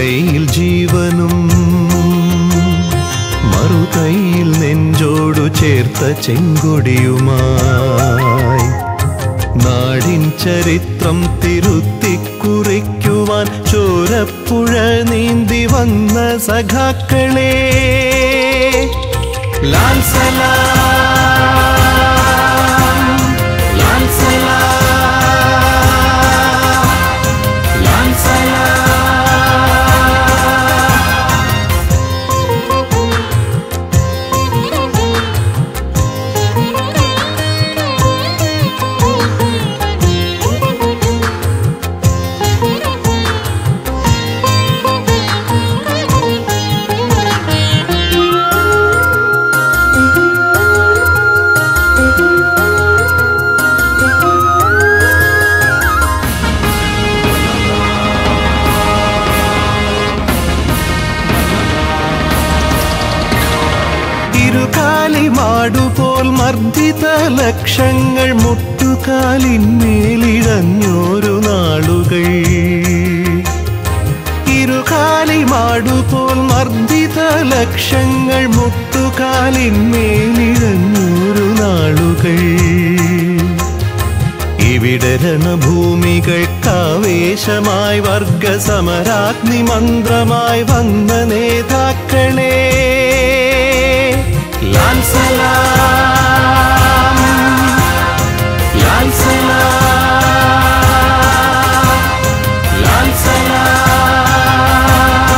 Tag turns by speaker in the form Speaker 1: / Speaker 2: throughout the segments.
Speaker 1: കൈയിൽ ജീവനും മറുകൈയിൽ നെഞ്ചോടു ചേർത്ത ചെങ്കൊടിയുമായി നാടിൻ ചരിത്രം തിരുത്തിക്കുറിക്കുവാൻ ചോരപ്പുഴ നീന്തി വന്ന സഖാക്കളെ ലാൽ സലാം ലാൽ സലാം ലാൽ സലാം ഇരുകാലി മാടുപോൽ മർദ്ദിത ലക്ഷങ്ങൾ മുട്ടുകാലിന്മേലിഴഞ്ഞോരു നാളുകൾ ഇരുകാലി മാടുപോൽ മർദ്ദിത ലക്ഷങ്ങൾ മുട്ടുകാലിന്മേലിഴഞ്ഞോരു നാളുകൾ ഇവിടെ രണഭൂമികൾക്കാവേശമായി വർഗസമരാഗ്നി മന്ത്രമായി വന്ന നേതാക്കളെ ലാൽ സലാം ലാൽ സലാം ലാൽ സലാം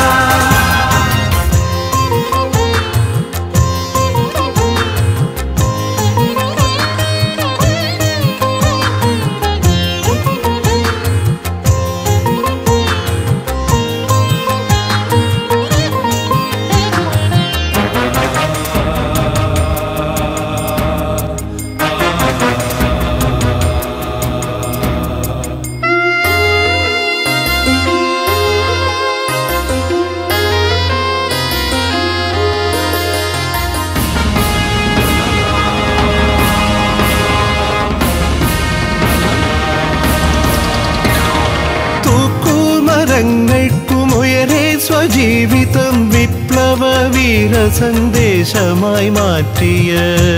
Speaker 1: തൂക്കുമരങ്ങൾക്കുമുയരെ സ്വജീവിതം വിപ്ലവ വീര സന്ദേശമായി മാറ്റിയ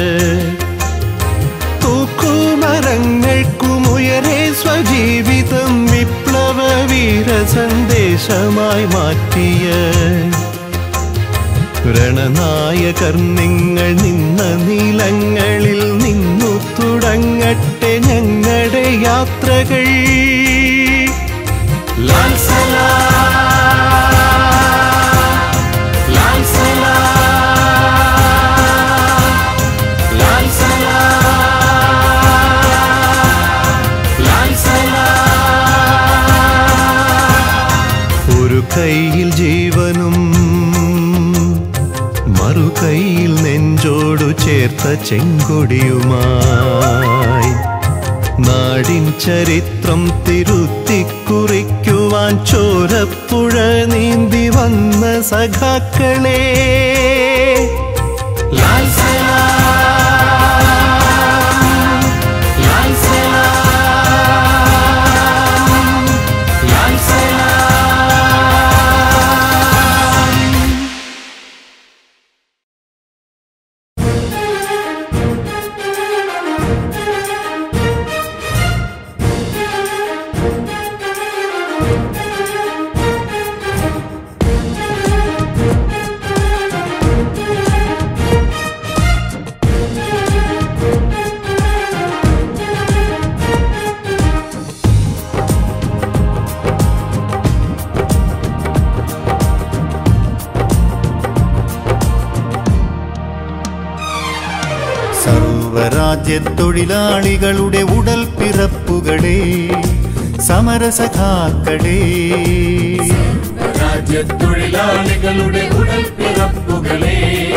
Speaker 1: തൂക്കുമരങ്ങൾക്കുമുയരെ സ്വജീവിതം വിപ്ലവ വീര സന്ദേശമായി മാറ്റിയ രണനായകർ നിങ്ങൾ നിന്ന നീലങ്ങളിൽ നിന്നു തുടങ്ങട്ടെ ഞങ്ങളുടെ യാത്രകൾ ലാൽ സലാം ലാൽ സലാം ലാൽ സലാം ലാൽ സലാം ഒരു കൈയിൽ ജീവനും മറുകൈയിൽ നെഞ്ചോടു ചേർത്ത ചെങ്കൊടിയുമായി നാടിൻ ചരിത്രം തിരുത്തിക്കുറിക്കുവാൻ ചോരപ്പുഴ നീന്തി വന്ന സഖാക്കളെ ലാൽ സലാം ലാൽ സലാം ലാൽ സലാം
Speaker 2: സർവരാജ്യത്തൊഴിലാളികളുടെ ഉടൽ പിറപ്പുകളെ സമരസഖാക്കളെ
Speaker 3: രാജ്യത്തൊഴിലാളികളുടെ ഉടൽ പിറപ്പുകളെ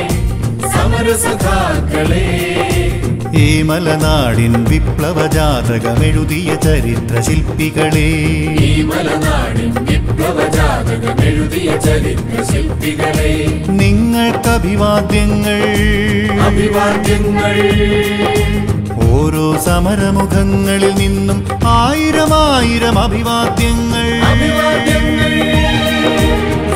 Speaker 3: സമരസഖാക്കളെ
Speaker 2: ഈ മലനാടിൻ വിപ്ലവ ജാതകമെഴുതിയ ചരിത്ര ശില്പികളെ
Speaker 3: ഈ മലനാടിൻ വിപ്ലവ ജാതകം എഴുതിയ ചരിത്ര ശില്പികളെ
Speaker 2: നിങ്ങൾക്ക് അഭിവാദ്യങ്ങൾ
Speaker 3: അഭിവാദ്യങ്ങൾ
Speaker 2: ഓരോ സമരമുഖങ്ങളിൽ നിന്നും ആയിരം ആയിരം അഭിവാദ്യങ്ങൾ
Speaker 3: അഭിവാദ്യങ്ങൾ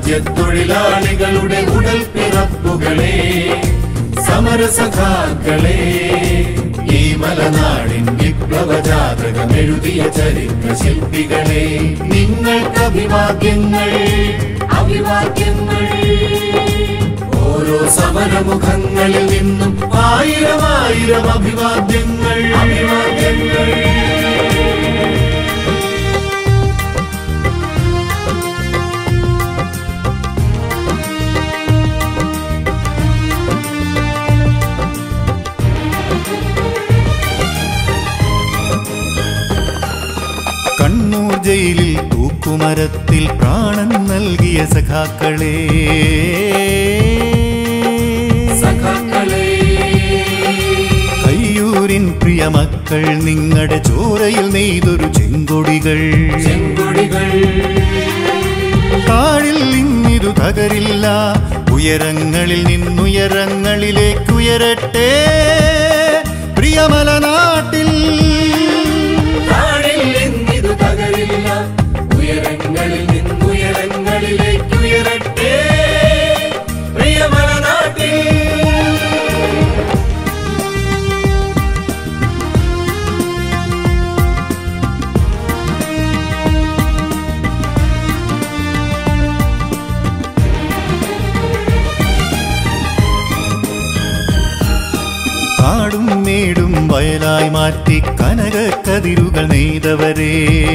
Speaker 3: രാജ്യത്തൊഴിലാളികളുടെ ഉടൽ പിറപ്പുകളെ സമരസഖാക്കളെ ഈ മലനാടിൻ വിപ്ലവ ജാതകം എഴുതിയ ചരിത്ര ശില്പികളെ നിങ്ങൾക്ക് അഭിവാദ്യങ്ങൾ അഭിവാദ്യങ്ങൾ ഓരോ സമരമുഖങ്ങളിൽ നിന്നും ആയിരം ആയിരം അഭിവാദ്യങ്ങൾ അഭിവാദ്യങ്ങൾ
Speaker 2: കണ്ണൂർ ജയിലിൽ തൂക്കുമരത്തിൽ പ്രാണൻ നൽകിയ സഖാക്കളെ
Speaker 3: സഖാക്കളെ
Speaker 2: കയ്യൂരിൻ പ്രിയ മക്കൾ നിങ്ങളുടെ ചോരയിൽ നെയ്തൊരു ചെങ്കൊടികൾ
Speaker 3: ചെങ്കൊടികൾ
Speaker 2: താഴിൽ നിന്നിതു തകരില്ല ഉയരങ്ങളിൽ നിന്നുയരങ്ങളിലേക്കുയരട്ടെ പ്രിയമലനാട്ടിൽ
Speaker 3: താഴിൽ നിന്നിതു തകരില്ല ഉയരങ്ങളിൽ നിന്നുയരങ്ങളിലേക്ക് ഉയരട്ടെ പ്രിയമലനാട്ടിൽ
Speaker 2: കാടും മേടും വയലായി മാറ്റി കനക കതിരുകൾ നെയ്തവരേ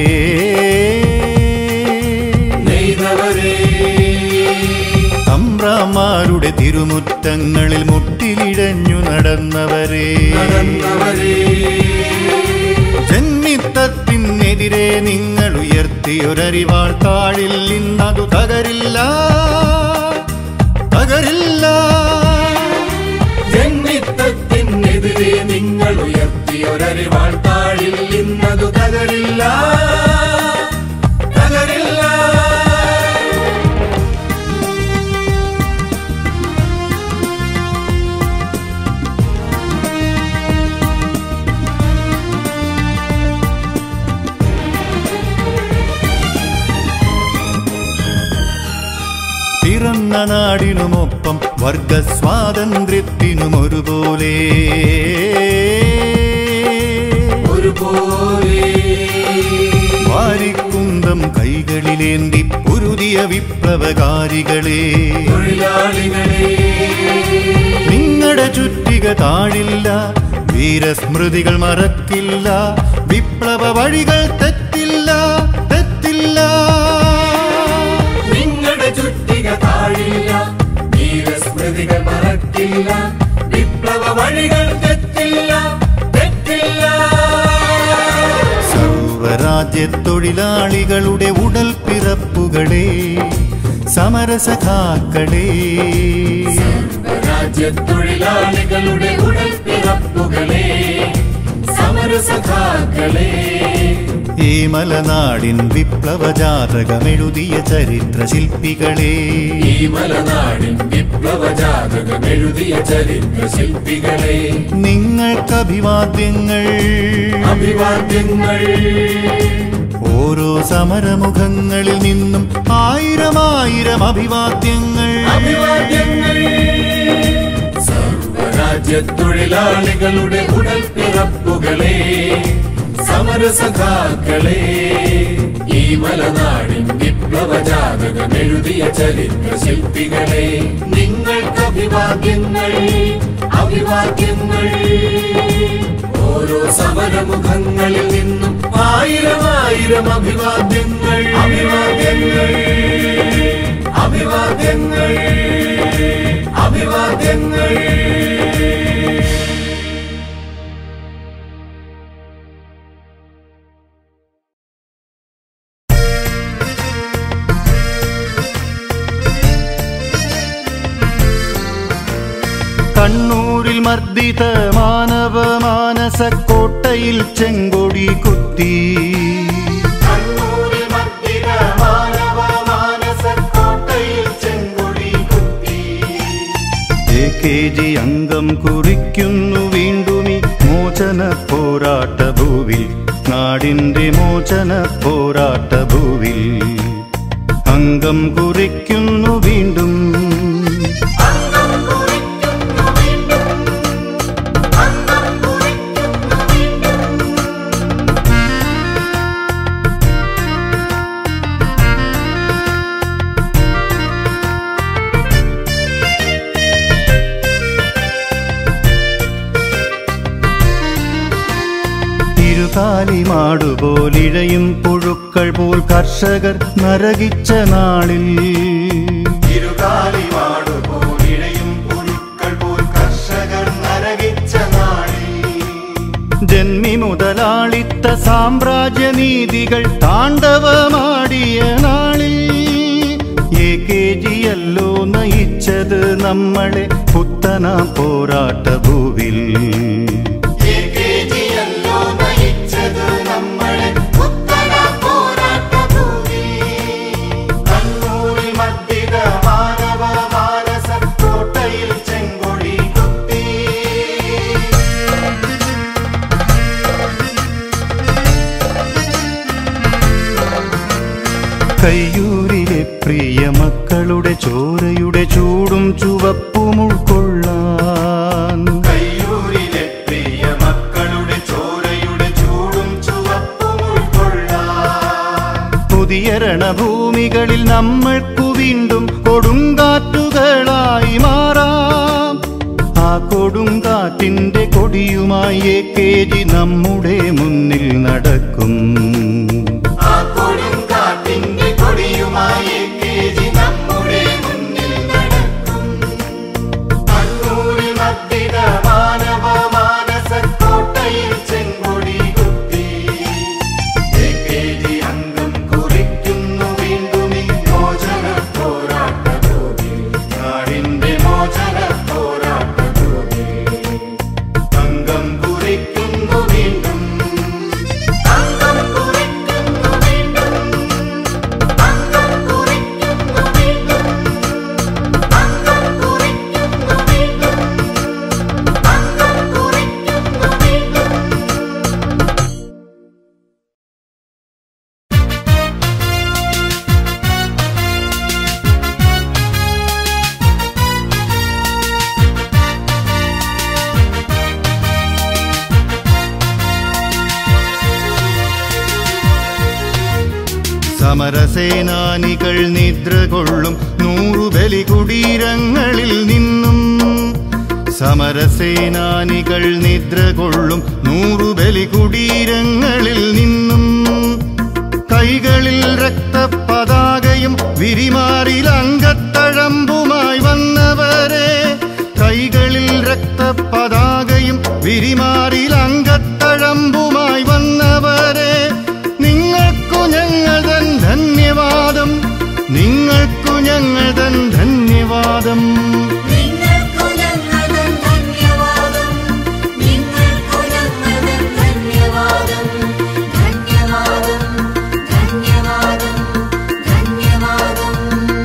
Speaker 3: നെയ്തവരേ
Speaker 2: തമ്പ്രാമാരുടെ തിരുമുറ്റങ്ങളിൽ മുട്ടിലിഴഞ്ഞു നടന്നവരേ
Speaker 3: നടന്നവരേ
Speaker 2: ജന്മിത്തത്തിനെതിരെ നിങ്ങൾ ഉയർത്തിയൊരരിവാൾ താഴിൽ ഇന്നതു തകരില്ല തകരില്ല
Speaker 3: ജന്മിത്തത്തിനെതിരെ നിങ്ങൾ ഉയർത്തിയൊരരിവാൾ താഴിൽ ഇന്നതു തകരില്ല തകരില്ല
Speaker 2: പിറന്ന നാടിനുമൊപ്പം വർഗ സ്വാതന്ത്ര്യത്തിനും ഒരുപോലെ
Speaker 3: ഒരുപോലെ
Speaker 2: വാരിക്കുന്തം കൈകളിലേന്തി പൊരുതിയ വിപ്ലവകാരികളെ
Speaker 3: തൊഴിലാളികളെ
Speaker 2: നിങ്ങളുടെ ചുറ്റിക താഴില്ല വീരസ്മൃതികൾ മറക്കില്ല വിപ്ലവ വഴികൾ തെറ്റില്ല തെറ്റില്ല
Speaker 3: നിങ്ങളുടെ ചുറ്റിക താഴില്ല വീരസ്മൃതികൾ മറക്കില്ല വിപ്ലവ വഴികൾ തെറ്റില്ല തെറ്റില്ല
Speaker 2: സർവരാജ്യ തൊഴിലാളികളുടെ ഉടൽ പിറപ്പുകളെ സമരസഖാക്കളെ
Speaker 3: രാജ്യത്തൊഴിലാളികളുടെ ഉടൽ പിറപ്പുകളെ സമരസഖാക്കളെ
Speaker 2: ഈ മലനാടിൻ വിപ്ലവ ജാതകമെഴുതിയ ചരിത്ര ശില്പികളെ
Speaker 3: ഈ മലനാടിൻ വിപ്ലവ ജാതകം എഴുതിയ ചരിത്ര ശില്പികളെ
Speaker 2: നിങ്ങൾക്ക് അഭിവാദ്യങ്ങൾ
Speaker 3: അഭിവാദ്യങ്ങൾ
Speaker 2: ഓരോ സമരമുഖങ്ങളിൽ നിന്നും ആയിരം ആയിരം അഭിവാദ്യങ്ങൾ
Speaker 3: അഭിവാദ്യങ്ങൾ സർവരാജ്യത്തൊഴിലാളികളുടെ ഉടൽ പിറപ്പുകളെ സമരസഖാക്കളെ ഈ മലനാടിൻ വിപ്ലവ ജാതകം എഴുതിയ ചരിത്ര ശില്പികളെ നിങ്ങൾക്ക് അഭിവാദ്യങ്ങൾ അഭിവാദ്യങ്ങൾ ഓരോ സമരമുഖങ്ങളിൽ നിന്നും ആയിരം ആയിരം അഭിവാദ്യങ്ങൾ അഭിവാദ്യങ്ങൾ അഭിവാദ്യങ്ങൾ അഭിവാദ്യങ്ങൾ
Speaker 2: കണ്ണൂരിൽ മർദ്ദിത മാനവ മാനസ കോട്ടയിൽ ചെങ്കൊടി കുത്തി
Speaker 3: കണ്ണൂരിൽ മർദ്ദിത മാനവ മാനസക്കോട്ടയിൽ ചെങ്കൊടി കുത്തി
Speaker 2: എ കെ ജി അംഗം കുറിക്കുന്നു വീണ്ടും ഈ മോചന പോരാട്ട ഭൂവിൽ നാടിന്റെ മോചന പോരാട്ട ഭൂവിൽ അംഗം കുറിക്കുന്നു വീണ്ടും
Speaker 3: അംഗം കുറിക്കുന്നു വീണ്ടും അംഗം കുറിക്കുന്നു വീണ്ടും
Speaker 2: ഇരുകാലി മാടുപോലിഴയും പുഴുക്കൾ പോൽ കർഷകർ നരകിച്ച നാളിൽ ഇരുകാലി മാടുപോലിഴയും പുഴുക്കൾ പോൽ കർഷകർ നരകിച്ച നാളിൽ ജന്മി മുതലാളിത്ത സാമ്രാജ്യനീതികൾ താണ്ഡവമാടിയ നാളിൽ എ കെ ജിയല്ലോ നയിച്ചത് നമ്മളെ പുത്തന പോരാട്ട ഭൂവിൽ
Speaker 3: യല്ലോ നയിച്ചത് നമ്മളെ പുത്തന പോരാട്ടഭൂമി കണ്ണൂരിൽ മദ്ദിത മാനവ മാനസ കോട്ടയിൽ ചെങ്കൊടി കുത്തി
Speaker 2: കയ്യൂരിലെ പ്രിയ മക്കളുടെ ചോരയുടെ ചൂടും ചുവപ്പും ഉൾക്കൊള്ളാൻ
Speaker 3: കയ്യൂരിലെ പ്രിയ മക്കളുടെ ചോരയുടെ ചൂടും ചുവപ്പും ഉൾക്കൊള്ളാൻ
Speaker 2: പുതിയ രണഭൂമികളിൽ നമ്മൾക്കു വീണ്ടും കൊടുങ്കാറ്റുകളായി മാറാം ആ കൊടുങ്കാറ്റിന്റെ കൊടിയുമായി എ കെ ജി നമ്മുടെ മുന്നിൽ നടക്കും
Speaker 3: ആ കൊടുങ്കാറ്റിന്റെ കൊടിയുമായി കെ ജി നമ്മുടെ മുന്നിൽ നടക്കും കണ്ണൂരിൽ മദ്ദിത മാനവ മാനസ കോട്ടയിൽ ചെങ്കൊടി കുത്തി എ കെ ജി അംഗം കുറിക്കുന്നു വീണ്ടും ഈ മോചന പോരാട്ട നാടിന്റെ മോചന പോരാട്ട അംഗം കുറിക്കുന്നു വീണ്ടും അംഗം കുറിക്കുന്നു വീണ്ടും അംഗം കുറിക്കുന്നു വീണ്ടും അംഗം കുറിക്കുന്നു വീണ്ടും അംഗം കുറിക്കുന്നു വീണ്ടും
Speaker 2: സമരസേനാനികൾ നിദ്ര കൊള്ളും നൂറു ബലി കുടീരങ്ങളിൽ നിന്നും സമരസേനാനികൾ നിദ്ര കൊള്ളും നൂറു ബലി കുടീരങ്ങളിൽ നിന്നും കൈകളിൽ രക്തപതാകയും വിരിമാറിൽ അങ്കത്തഴമ്പുമായി വന്നവരെ കൈകളിൽ രക്തപതാകയും വിരിമാറിൽ അങ്കത്തഴമ്പുമായി വന്നവരെ നിങ്ങൾക്കു ഞങ്ങൾ തൻ ധന്യവാദം നിങ്ങൾക്കു ഞങ്ങൾ തൻ ധന്യവാദം
Speaker 4: നിങ്ങൾക്കു ഞങ്ങൾ ധന്യവാദം നിങ്ങൾക്കു ഞങ്ങൾ ധന്യവാദം ധന്യവാദം ധന്യവാദം ധന്യവാദം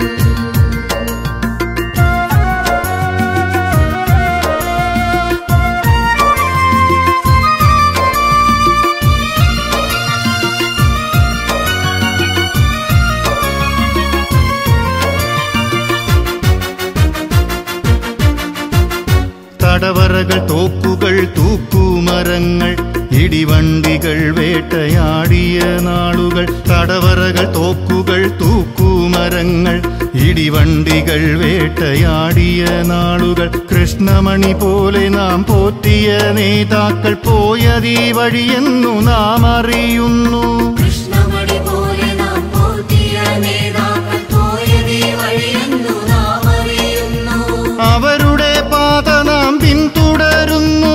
Speaker 2: തടവറകൾ തോക്കുകൾ തൂക്കുമരങ്ങൾ ഇടിവണ്ടികൾ വേട്ടയാടിയ നാളുകൾ തടവറകൾ തോക്കുകൾ തൂക്കുമരങ്ങൾ ഇടിവണ്ടികൾ വേട്ടയാടിയ നാളുകൾ കൃഷ്ണമണി പോലെ നാം പോറ്റിയ നേതാക്കൾ പോയതീ വഴിയെന്നു നാം അറിയുന്നു
Speaker 4: കൃഷ്ണമണി പോലെ നാം പോറ്റിയ നേതാക്കൾ പോയതേ വഴിയെന്നു നാം അറിയുന്നു
Speaker 2: അവരുടെ പാത നാം പിന്തുടരുന്നു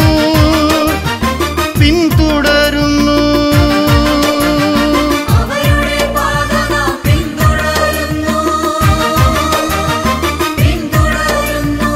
Speaker 2: പിന്തുടരുന്നു
Speaker 4: അവരുടെ പാത നാം പിന്തുടരുന്നു പിന്തുടരുന്നു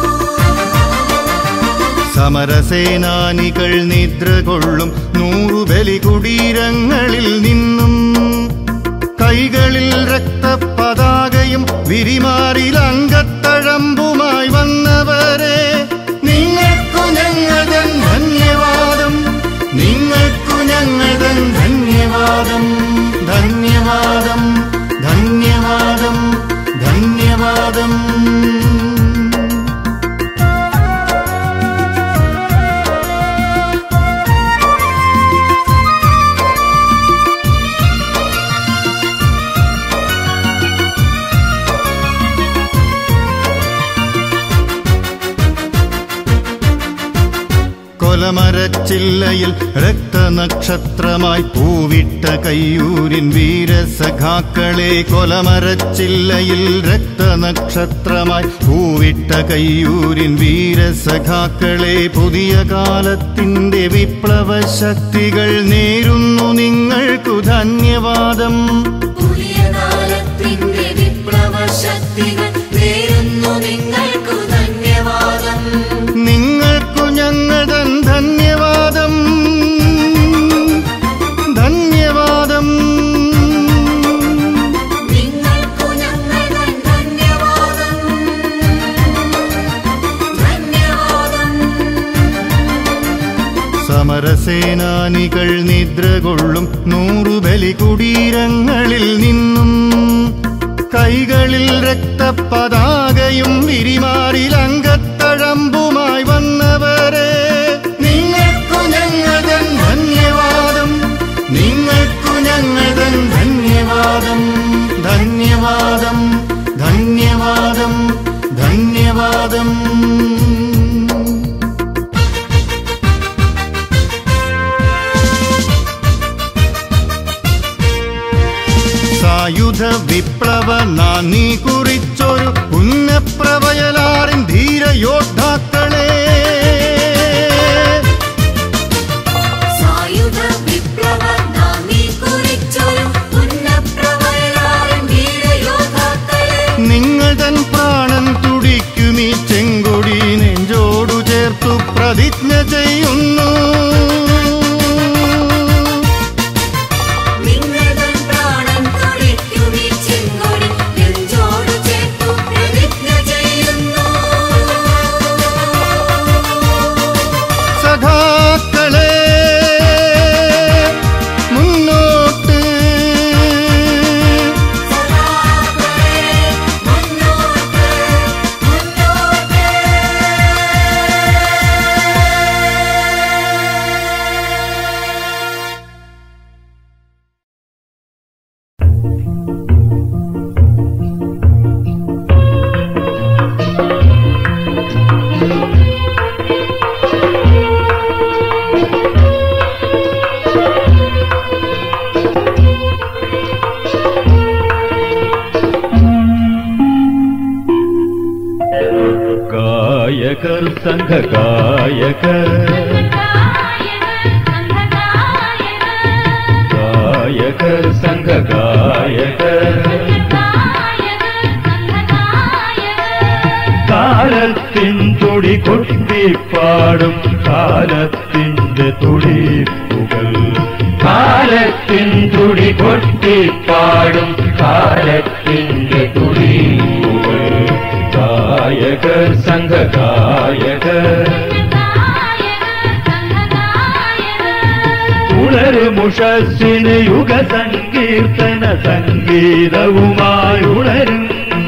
Speaker 2: സമരസേനാനികൾ നിദ്ര കൊള്ളും നൂറു ബലി കുടീരങ്ങളിൽ നിന്നും കൈകളിൽ രക്തപതാകയും വിരിമാറിൽ അങ്കത്തഴമ്പുമായി വന്നവരെ നിങ്ങൾക്കു ഞങ്ങൾ തൻ ധന്യവാദം നിങ്ങൾക്കു ഞങ്ങൾ തൻ ധന്യവാദം ധന്യവാദം ധന്യവാദം കൊലമരച്ചില്ലയിൽ രക്തനക്ഷത്രമായി പൂവിട്ട കയ്യൂരിൻ വീരസഖാക്കളെ കൊലമരച്ചില്ലയിൽ രക്തനക്ഷത്രമായി പൂവിട്ട കയ്യൂരിൻ വീരസഖാക്കളെ പുതിയ കാലത്തിന്റെ വിപ്ലവ ശക്തികൾ നേരുന്നു നിങ്ങൾക്കു ധന്യവാദം
Speaker 4: പുതിയ കാലത്തിന്റെ വിപ്ലവ ശക്തികൾ നേരുന്നു നിങ്ങൾക്കു ധന്യവാദം
Speaker 2: നിങ്ങൾക്കു ഞങ്ങൾ തൻ ധന്യവാദം ധന്യവാദം
Speaker 4: നിങ്ങൾക്കു ഞങ്ങൾ തൻ ധന്യവാദം ധന്യവാദം
Speaker 2: സമരസേനാനികൾ നിദ്രകൊള്ളും നൂറു ബലികുടീരങ്ങളിൽ നിന്നും കൈകളിൽ രക്തപതാകയും വിരിമാറിൽ അങ്കത്തഴമ്പുമായി വന്നവരെ നിങ്ങൾക്കു ഞങ്ങൾ തൻ ധന്യവാദം നിങ്ങൾക്കു ഞങ്ങൾ തൻ ധന്യവാദം ധന്യവാദം ധന്യവാദം ധന്യവാദം സായുധ വിപ്ലവ നാന്ദി കുറിച്ചൊരു പുന്നപ്രവയലാറിൻ ധീരയോദ്ധാക്കളെ
Speaker 4: സായുധ വിപ്ലവ നാമി കുറിച്ചൊരു പുന്നപ്രവയലാറിൻ വീരയോദ്ധാക്കളെ
Speaker 2: നിങ്ങൾ തൻ പ്രാണൻ തുടിക്കുമീ ചെങ്കൊടി നെഞ്ചോടു ചേർത്തു പ്രതിജ്ഞ ചെയ്യുന്നു
Speaker 4: നിങ്ങൾ തൻ പ്രാണൻ തുടിക്കും ഈ ചെങ്കൊടി നെഞ്ചോട് ചേർത്തു പ്രതിജ്ഞ ചെയ്യുന്നു
Speaker 2: സഖാക്കളെ മുന്നോട്ട്
Speaker 4: സദാപരേ മുന്നോട്ട് മുന്നോട്ട്
Speaker 5: ഗായകർ സംഘഗായകർ ഗായകർ സംഘഗായകർ കാലത്തിൻ തുടി കൊട്ടിപ്പാടും കാലത്തിന്റെ തുടിപ്പുകൾ കാലത്തിൻ തുടി കൊട്ടിപ്പാടും കാലത്തിന്റെ തുടിപ്പുകൾ ഗായകർ സംഘഗായകർ ഉണരുമുഷസ്സിന് യുഗ സങ്കീർത്തന സംഗീതവുമായി ഉണരും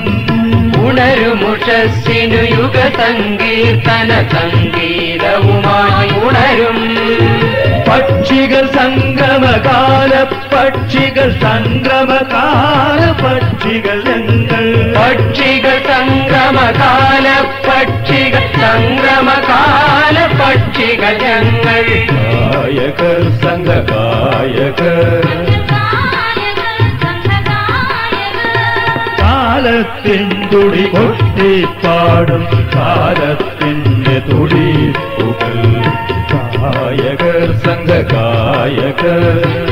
Speaker 6: ഉണരുമുഷസ്സിനു യുഗ സങ്കീർത്തന സംഗീതവുമായി ഉണരും
Speaker 5: പക്ഷികൾ സംഗമകാല പക്ഷികൾ സംക്രമകാല പക്ഷികൾ ഞങ്ങൾ
Speaker 6: പക്ഷികൾ സംക്രമകാല പക്ഷികൾ സംക്രമകാല പക്ഷികൾ ഞങ്ങൾ
Speaker 5: ഗായകർ സംഘഗായകർ കാലത്തിൻ തുടി കൊട്ടിപ്പാടും കാലത്തിന്റെ തുടി പുകൾ ഗായകർ സംഘഗായകർ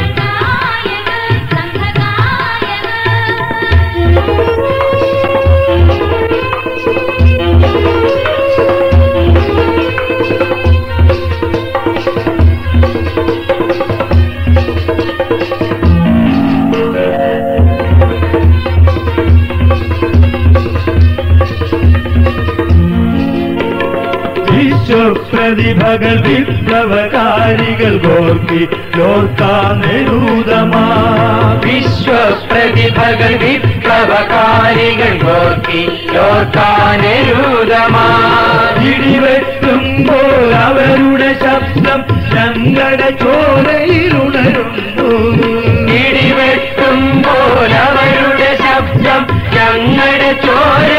Speaker 5: വിശ്വപ്രതിഭകൾ വിപ്ലവകാരികൾ ഗോർക്കി ലോർത്താനെരൂതമാ
Speaker 6: വിശ്വപ്രതിഭകൾ വിപ്ലവകാരികൾ നോക്കി ലോകാനരൂതമാ
Speaker 5: ഇടിവെട്ടുമ്പോൾ അവരുടെ ശബ്ദം ഞങ്ങളുടെ ചോരയിലുണരുന്നു
Speaker 6: ഇടിവെട്ടുമ്പോൾ അവരുടെ ശബ്ദം ഞങ്ങളുടെ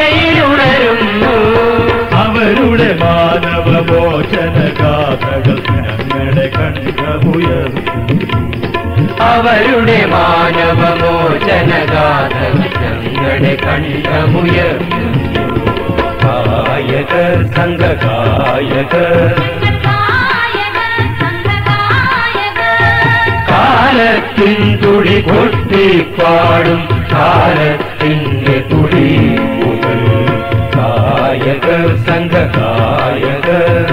Speaker 6: ചോരയിലുണരുന്നു
Speaker 5: അവരുടെ മാനവമോചന ഗാഥകൾ
Speaker 6: അവരുടെ മാനവമോചനഗാഥ ഞങ്ങളുടെ കണ്ഠമുയർത്തുന്നു ഗായകർ സംഘഗായകർ കാലത്തിൻ തുടി കൊട്ടിപ്പാടും കാലത്തിൻ്റെ തുടി മുതൽ ഗായകർ സംഘഗായകർ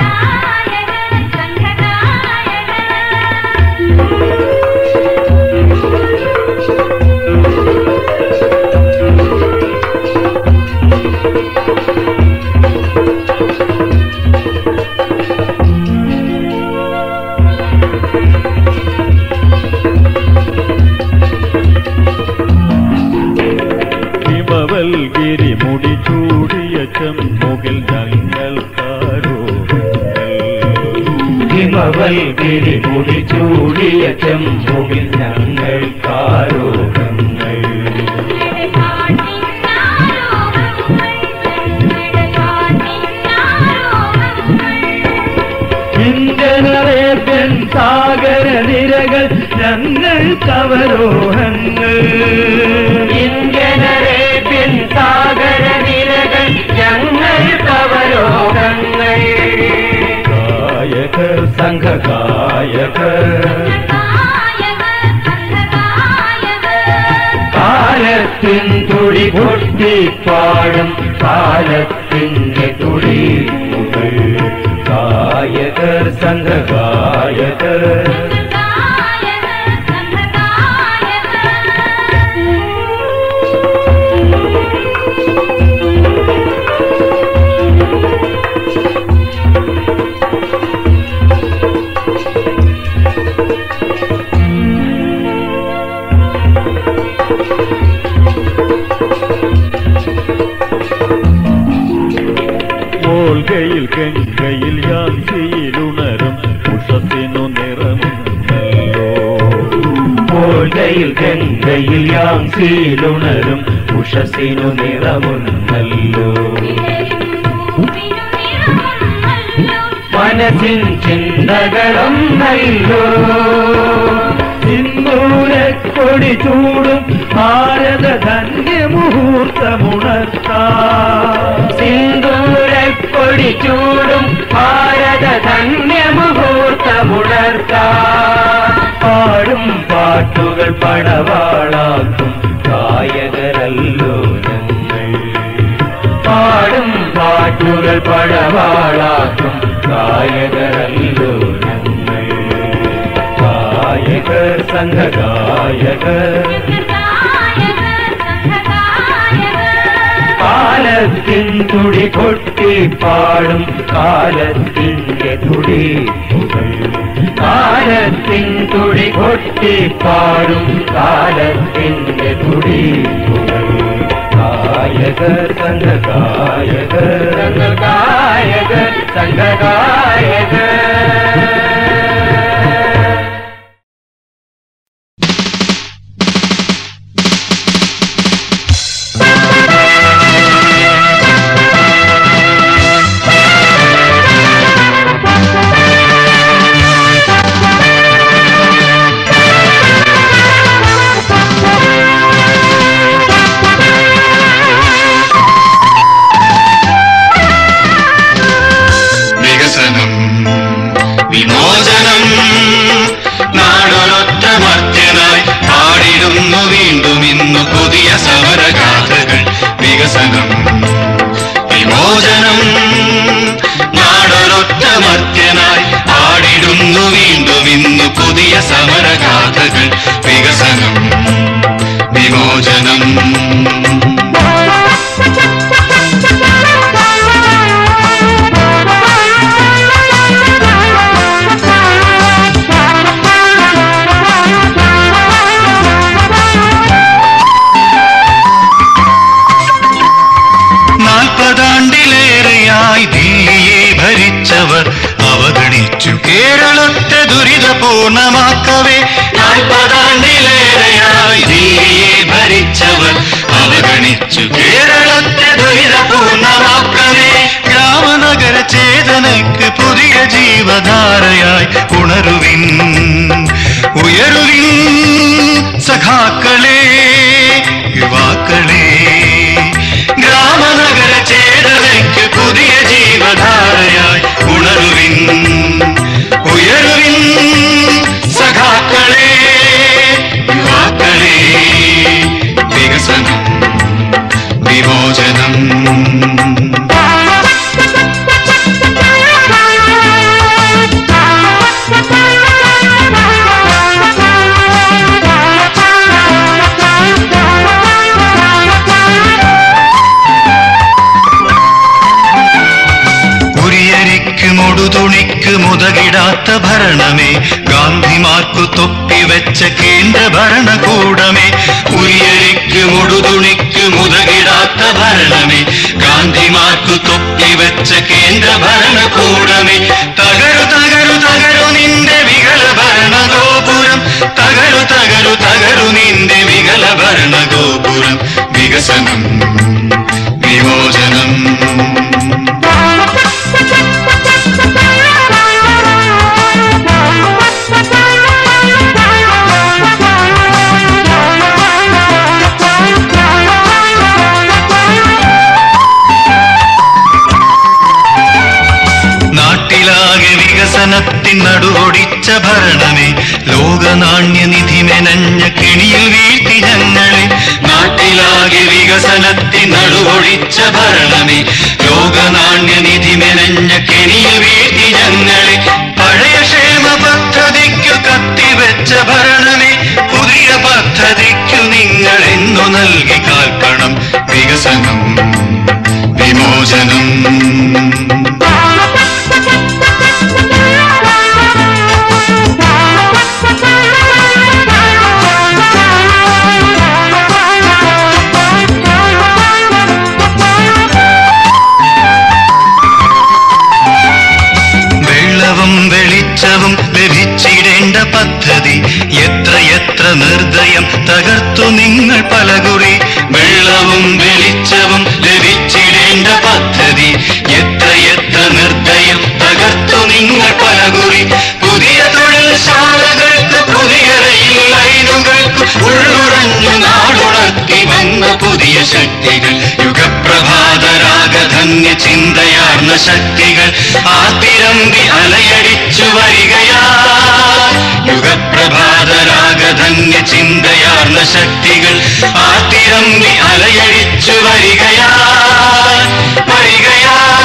Speaker 5: ഹിമവൽഗിരി മുടി ചൂടിയ ചെമ്മുകിൽ ഞങ്ങൾക്കാരോ
Speaker 6: ഹിമവൽഗിരി മുടി ചൂടിയ ചെമ്പുകിൽ ഞങ്ങൾ കാരോഹങ്ങൾ
Speaker 5: ഇന്ത്യൻ സാഗര നിരകൾ ഞങ്ങൾക്കവരോഹങ്ങൾ
Speaker 6: ഇന്ത്യനരേബ്യൻ സാഗര നിരകൾ ഞങ്ങൾ കവരോഹങ്ങൾ
Speaker 5: ഗായകർ
Speaker 6: സംഘഗായകർ കാലത്തിൻ തുടി കൊട്ടിപ്പാടും കാലത്തിൻ്റെ തുടി മുകൾ ഗായകർ സംഘഗായകർ
Speaker 5: മോൾകയിൽ ഗംഗയിൽ യാസിയിലുണരും ഉഷത്തിനു നിറമുണ്ടല്ലോ
Speaker 6: പോൽകയിൽ ഗംഗയിൽ യാംസിയിലുണരും ഉഷസിനു നിറമുന്നല്ലോ മനസ്സിൻ ചിന്തകളും നല്ലോ
Speaker 5: സിന്ദൂരക്കൊടി ചൂടും ഭാരത ധന്യമുഹൂർത്തമുണർത്താം
Speaker 6: സിന്ദൂരക്കൊടി ചൂടും ഭാരത ധന്യമുഹൂർത്തമുണർത്താം പാടും പാട്ടുകൾ പടവാളാക്കും ഗായകരല്ലോ ഞങ്ങൾ പാടും പാട്ടുകൾ പടവാളാക്കും ഗായകരല്ലോ ഞങ്ങൾ ഗായകർ സംഘഗായകർ കാലത്തിൻ തുടി കൊട്ടി പാടും കാലത്തിൻ്റെ തുടി മുകൾ കാലത്തിൻ തുടി കൊട്ടി പാടും കാലത്തിൻ്റെ തുടി മുകൾ ഗായകർ സംഘഗായകർ സംഘഗായകർ സംഘഗായകർ
Speaker 2: വികസനം വിമോചനം നാടൊരൊറ്റ മർത്യനായി പാടിടുന്നു വീണ്ടും ഇന്നു പുതിയ സമരഗാഥകൾ വികസനം വിമോചനം നാടൊരൊറ്റ മർത്യനായി പാടിടുന്നു വീണ്ടും ഇന്നു പുതിയ സമരഗാഥകൾ വികസനം വിമോചനം നാൽപ്പതാണ്ടിലേറെയായി ദില്ലിയെ ഭരിച്ചവർ അവഗണിച്ചു കേരളത്തെ ദുരിതപൂർണമാക്കവേ നാൽപ്പതാണ്ടിലേറെയായി ദില്ലിയെ ഭരിച്ചവർ അവഗണിച്ചു കേരളത്തെ ദുരിതപൂർണമാക്കവേ ഗ്രാമനഗര ചേതന ചേതനയ്ക്ക് പുതിയ ജീവധാരയായി ഉണരുവിൻ ഉയരുവിൻ സഖാക്കളെ യുവാക്കളെ ഗ്രാമനഗര ചേതനയ്ക്ക് പുതിയ ജീവധാരയായി ഉണരുവിൻ ഉയരുവിൻ സഖാക്കളെ യുവാക്കളെ വികസനം വിമോചനം ഉരിയരിക്ക് മുടുതുണിക്ക് മുതകിടാത്ത ഭരണമേ ഗാന്ധിമാർക്കു തൊപ്പിവെച്ച കേന്ദ്ര ഭരണകൂടമേ ഉരിയരിക്ക് മുടുതുണിക്ക് മുതകിടാത്ത ഭരണമേ ഗാന്ധിമാർക്കു തൊപ്പിവെച്ച കേന്ദ്ര ഭരണകൂടമേ തകരു തകരു തകരു നിന്റെ വികല ഭരണഗോപുരം തകരു തകരു തകരു നിന്റെ വികല ഭരണഗോപുരം വികസനം വിമോചനം നാട്ടിലാകെ വികസനത്തിൻ നടുവൊടിച്ച ഭരണമേ ലോകനാണ്യനിധി മെനഞ്ഞ കെണിയിൽ വീഴ്ത്തി ഞങ്ങളെ നാട്ടിലാകെ വികസനത്തിൻ നടുവൊടിച്ച ഭരണമേ ലോകനാണ്യനിധി മെനഞ്ഞ കെണിയിൽ വീഴ്ത്തി ഞങ്ങളെ പഴയ ക്ഷേമ പദ്ധതിക്കു കത്തിവെച്ച ഭരണമേ പുതിയ പദ്ധതിക്കു നിങ്ങൾ എന്നു നൽകി കാൽക്കണം വികസനം വിമോചനം വെള്ളവും വെളിച്ചവും ലഭിച്ചിടേണ്ട പദ്ധതി എത്ര എത്ര നിർദ്ദയം തകർത്തു നിങ്ങൾ പലകുറി വെള്ളവും വെളിച്ചവും ലഭിച്ചിടേണ്ട പദ്ധതി എത്ര എത്ര നിർദ്ദയം തകർത്തു നിങ്ങൾ പലകുറി പുതിയ തൊഴിൽശാലകൾക്ക് പുതിയ റെയിൽ ലൈനുകൾക്ക് ഉള്ളുറഞ്ഞു നാടുണർത്തി വന്ന പുതിയ ശക്തികൾ യുഗപ്രഭാതരാഗധന്യ ചിന്തയാർന്ന ശക്തികൾ ആത്തിരമ്പി അലയടിച്ചു വരികയാ യുഗപ്രഭാതരാഗധന്യ ചിന്തയാർന്ന ശക്തികൾ ആത്തിരമ്പി അലയടിച്ചു വരികയാ വരികയാ